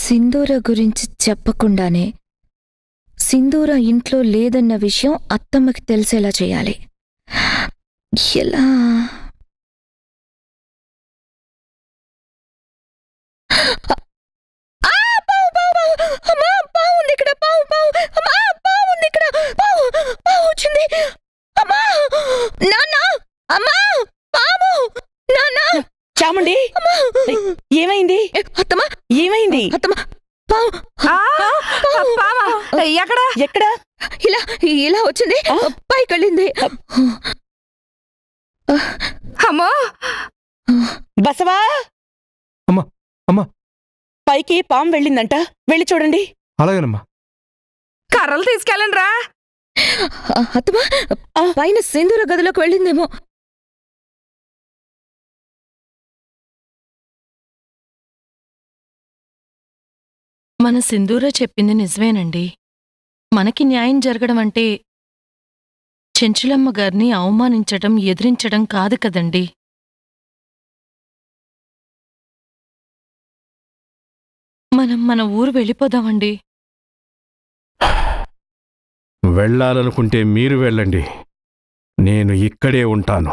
సింధూర గురించి చెప్పకుండానే సింధూర ఇంట్లో లేదన్న విషయం అత్తమ్మకి తెలిసేలా చేయాలి ఎలా ఆ, పావు, పావు, పావు. అమ్మా, పావు ఉంది ఇక్కడ, పావు, పావు. అమ్మా, పావు ఉంది ఇక్కడ. పావు, పావు వచ్చింది. అమ్మా, నాన్న, అమ్మా, పావు, నాన్న, చాముండి అమ్మా. ఏమైంది ఏ, అత్తమ్మా, ఏమైంది అత్తమ్మా, పావు, ఎక్కడ ఎక్కడ ఇలా ఇలా వచ్చింది ఆ? పైకి వెళ్ళింది అమ్మో బసవా అమ్మా, అమ్మా. పైకి పాము వెళ్ళిందంట వెళ్ళి చూడండి అలాగేనమ్మా కర్రలు తీసుకెళ్ళండి రా ఆ, అత్తమ్మా ఆ. పైన సింధూర గదిలోకి వెళ్ళిందేమో మన సింధూర చెప్పింది నిజమేనండి మనకి న్యాయం జరగడం అంటే చెంచులమ్మ గారిని అవమానించడం ఎదిరించడం కాదు కదండి మనం మన ఊరు వెళ్ళిపోదామండి వెళ్ళాలనుకుంటే మీరు వెళ్ళండి నేను ఇక్కడే ఉంటాను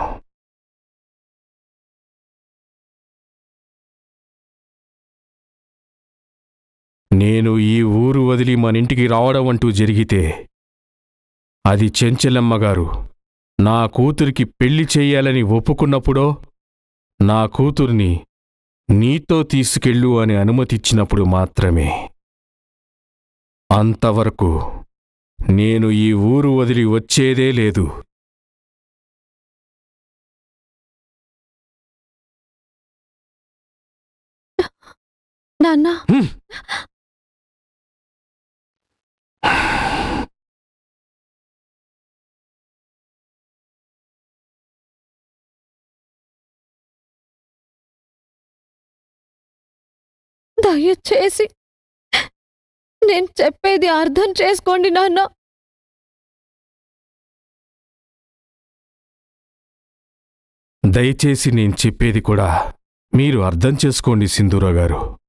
నేను ఈ ఊరు వదిలి మన ఇంటికి రావడం అంటూ జరిగితే అది చెంచలమ్మ గారు నా కూతురికి పెళ్లి చెయ్యాలని ఒప్పుకున్నప్పుడో నా కూతుర్ని నీతో తీసుకెళ్ళు అని అనుమతిచ్చినప్పుడు మాత్రమే అంతవరకు నేను ఈ ఊరు వదిలి వచ్చేదే లేదు నాన్న హ్మ్. దయచేసి నేను చెప్పేది అర్థం చేసుకోండి నాన్న దయచేసి నేను చెప్పేది కూడా మీరు అర్థం చేసుకోండి సింధూరా గారు